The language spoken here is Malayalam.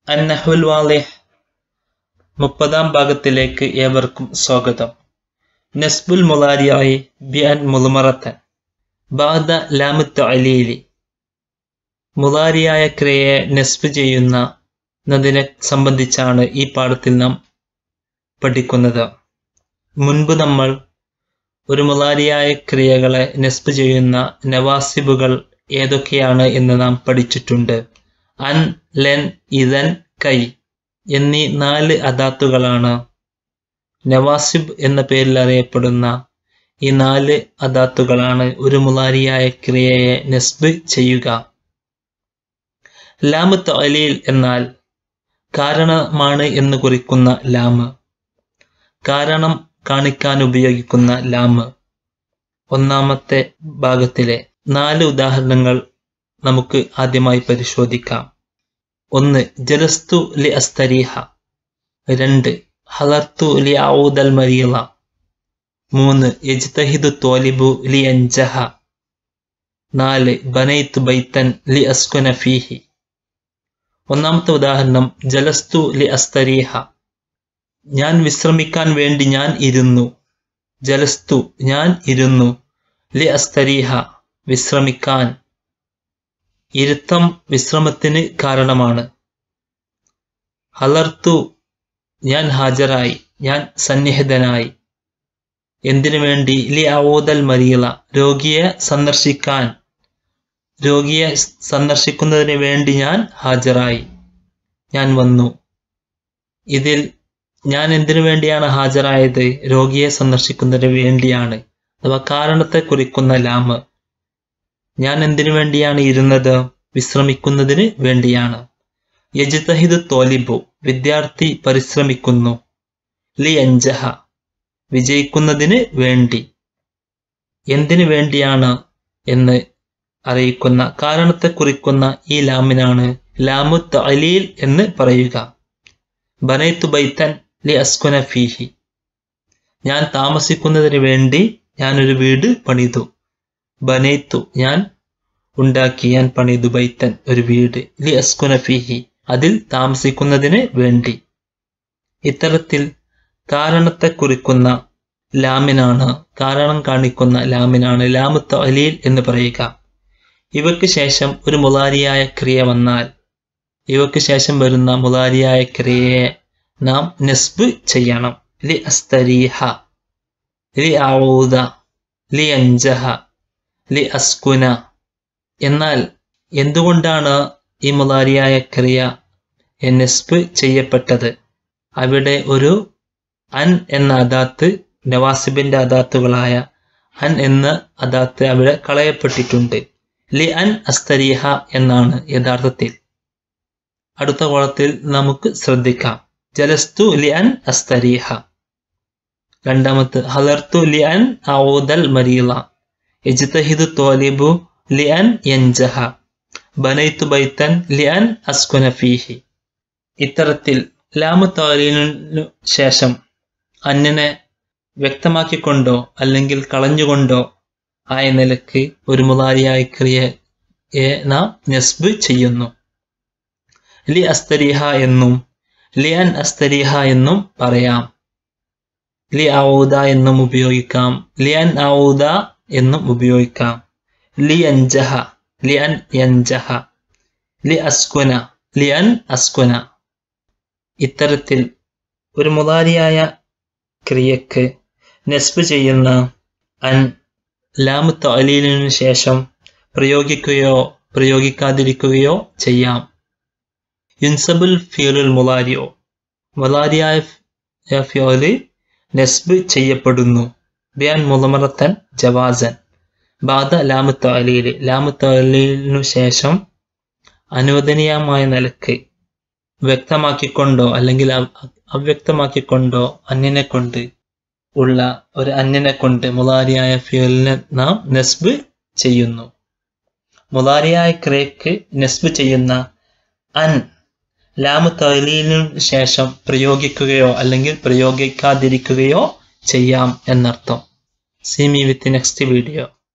അന്നഹുൽ വാലിഹ് മുപ്പതാം ഭാഗത്തിലേക്ക് ഏവർക്കും സ്വാഗതം നസ്ബുൽ മുലാരിയായി ബി അൻ മുളുമറത്തൻ ബാദ ലാമുത്ത് അലീലി മുലാരിയായ ക്രിയയെ നസ്ബ് ചെയ്യുന്നതിനെ സംബന്ധിച്ചാണ് ഈ പാഠത്തിൽ നാം പഠിക്കുന്നത് മുൻപ് നമ്മൾ ഒരു മുലാരിയായ ക്രിയകളെ നസ്ബ് ചെയ്യുന്ന നവാസിബുകൾ ഏതൊക്കെയാണ് എന്ന് നാം പഠിച്ചിട്ടുണ്ട് അൻ ലെൻ ഇതൻ കൈ എന്നീ നാല് അദാത്തുകളാണ് നവാസിബ് എന്ന പേരിൽ അറിയപ്പെടുന്ന ഈ നാല് അദാത്തുകളാണ് ഒരു മുലാരിയായ ക്രിയയെ നസ്ബ് ചെയ്യുക ലാമ് തൊലീൽ എന്നാൽ കാരണമാണ് എന്ന് കുറിക്കുന്ന ലാമ് കാരണം കാണിക്കാൻ ഉപയോഗിക്കുന്ന ലാമ് ഒന്നാമത്തെ ഭാഗത്തിലെ നാല് ഉദാഹരണങ്ങൾ നമുക്ക് ആദ്യമായി പരിശോധിക്കാം ഒന്ന് ജലസ്തു ലി അസ്തരീഹ രണ്ട് ഹലർത്തു ലി ഔദൽ മരീള മൂന്ന് യജ്തഹിദു തോലിബു ലി അൻജഹ നാല് ബനൈത്തു ബൈത്തൻ ലി അസ്കുന ഫീഹി ഒന്നാമത്തെ ഉദാഹരണം ജലസ്തു ലി അസ്തരീഹ ഞാൻ വിശ്രമിക്കാൻ വേണ്ടി ഞാൻ ഇരുന്നു ജലസ്തു ഞാൻ ഇരുന്നു ലി അസ്തരീഹ വിശ്രമിക്കാൻ ഇരുത്തം വിശ്രമത്തിന് കാരണമാണ് ഹലർത്തു ഞാൻ ഹാജരായി ഞാൻ സന്നിഹിതനായി എന്തിനു വേണ്ടി ലി ഔദൽ മരീള രോഗിയെ സന്ദർശിക്കാൻ രോഗിയെ സന്ദർശിക്കുന്നതിന് വേണ്ടി ഞാൻ ഹാജരായി ഞാൻ വന്നു ഇതിൽ ഞാൻ എന്തിനു വേണ്ടിയാണ് ഹാജരായത് രോഗിയെ സന്ദർശിക്കുന്നതിന് വേണ്ടിയാണ് അഥവാ കാരണത്തെ കുറിക്കുന്ന ലാമ് ഞാൻ എന്തിനു വേണ്ടിയാണ് ഇരുന്നത് വിശ്രമിക്കുന്നതിന് വേണ്ടിയാണ് യജിതഹിദ് തോലിബു വിദ്യാർത്ഥി പരിശ്രമിക്കുന്നു ലി അഞ്ചഹ വിജയിക്കുന്നതിന് വേണ്ടി എന്തിനു വേണ്ടിയാണ് എന്ന് അറിയിക്കുന്ന കാരണത്തെ കുറിക്കുന്ന ഈ ലാമിനാണ് ലാമു തലീൽ എന്ന് പറയുക ബനൈത്തു ബൈത്തൻ ലി അസ്കുന ഫീഹി ഞാൻ താമസിക്കുന്നതിന് വേണ്ടി ഞാനൊരു വീട് പണിതു ബനൈത്തു ഞാൻ ഉണ്ടാക്കി ഞാൻ പണിതു ബൈത്തൻ ഒരു വീട് ലി അസ്കുന ഫീഹി അതിൽ താമസിക്കുന്നതിന് വേണ്ടി ഇത്തരത്തിൽ കാരണത്തെ കുറിക്കുന്ന ലാമിനാണ് കാരണം കാണിക്കുന്ന ലാമിനാണ് ലാമു തലീൽ എന്ന് പറയുക ഇവയ്ക്ക് ശേഷം ഒരു മുലാരിയായ ക്രിയ വന്നാൽ ഇവയ്ക്ക് ശേഷം വരുന്ന മുലാരിയായ ക്രിയയെ നാം നസ്ബ് ചെയ്യണം ലി അസ്തരീഹ ലി ഔദ ലി അഞ്ചഹ ലി അസ്കുന എന്നാൽ എന്തുകൊണ്ടാണ് ഈ മുലാരിയായ ക്രിയ നസ്ബ് ചെയ്യപ്പെട്ടത് അവിടെ ഒരു അൻ എന്ന അദാത്ത് നവാസിബിന്റെ അദാത്തുകളായ അൻ എന്ന അദാത്ത് അവിടെ കളയപ്പെട്ടിട്ടുണ്ട് ലി അൻ അസ്തരീഹ എന്നാണ് യഥാർത്ഥത്തിൽ അടുത്ത കോളത്തിൽ നമുക്ക് ശ്രദ്ധിക്കാം ജലസ്തു ലി അൻ അസ്തരീഹ രണ്ടാമത്ത് ഹലർത്തു ലി അൻ ഔദൽ മരീള യജ്തഹിദു തോലിബു ലി അൻ യൻജഹ ബനൈത്തു ബൈത്തൻ ലി അൻ അസ്കുന ഫീഹി ഇത്തരത്തിൽ ലാമു താലീനു ശേഷം അന്നിനെ വ്യക്തമാക്കിക്കൊണ്ടോ അല്ലെങ്കിൽ കളഞ്ഞുകൊണ്ടോ ആയ നിലക്ക് ഒരു മുതാരിയായ ക്രിയയെ നാം നസ്ബ് ചെയ്യുന്നു ലി അസ്തരീഹ എന്നും ലി അൻ അസ്തരീഹ എന്നും പറയാം ലി ഔദ എന്നും ഉപയോഗിക്കാം ലി അൻ ഔദ എന്നും ഉപയോഗിക്കാം ലി അൻജഹ ലി അൻ യൻജഹ ലി അസ്കുന ലി അൻ അസ്കുന ഇത്തരത്തിൽ ഒരു മുതാരിയായ ക്രിയക്ക് നസ്ബ് ചെയ്യുന്ന അൻ ലാമു തലീലിനു ശേഷം പ്രയോഗിക്കുകയോ പ്രയോഗിക്കാതിരിക്കുകയോ ചെയ്യാം യുൻസബുൽ ഫിയലുൽ മുലാരിയോ മുലാരിയായ ഫിയോല് നസ്ബ് ചെയ്യപ്പെടുന്നു ബിയാൻ മുലമറത്തൻ ജവാസൻ ബാധ ലാമു തലീല് ലാമു തലീലിനു ശേഷം അനുവദനീയമായ നിലക്ക് വ്യക്തമാക്കിക്കൊണ്ടോ അല്ലെങ്കിൽ അവ്യക്തമാക്കിക്കൊണ്ടോ അന്യനെ കൊണ്ട് ഉള്ള ഒരു അന്യനെ കൊണ്ട് മുലാരിയായ ഫ്യൂലിനെ നാം നസ്ബ് ചെയ്യുന്നു മുലാരിയായ ക്രേക്ക് നസ്ബ് ചെയ്യുന്ന അൻ ലാമു തലീലിനു ശേഷം പ്രയോഗിക്കുകയോ അല്ലെങ്കിൽ പ്രയോഗിക്കാതിരിക്കുകയോ ചെയ്യാം എന്നർത്ഥം see me with next video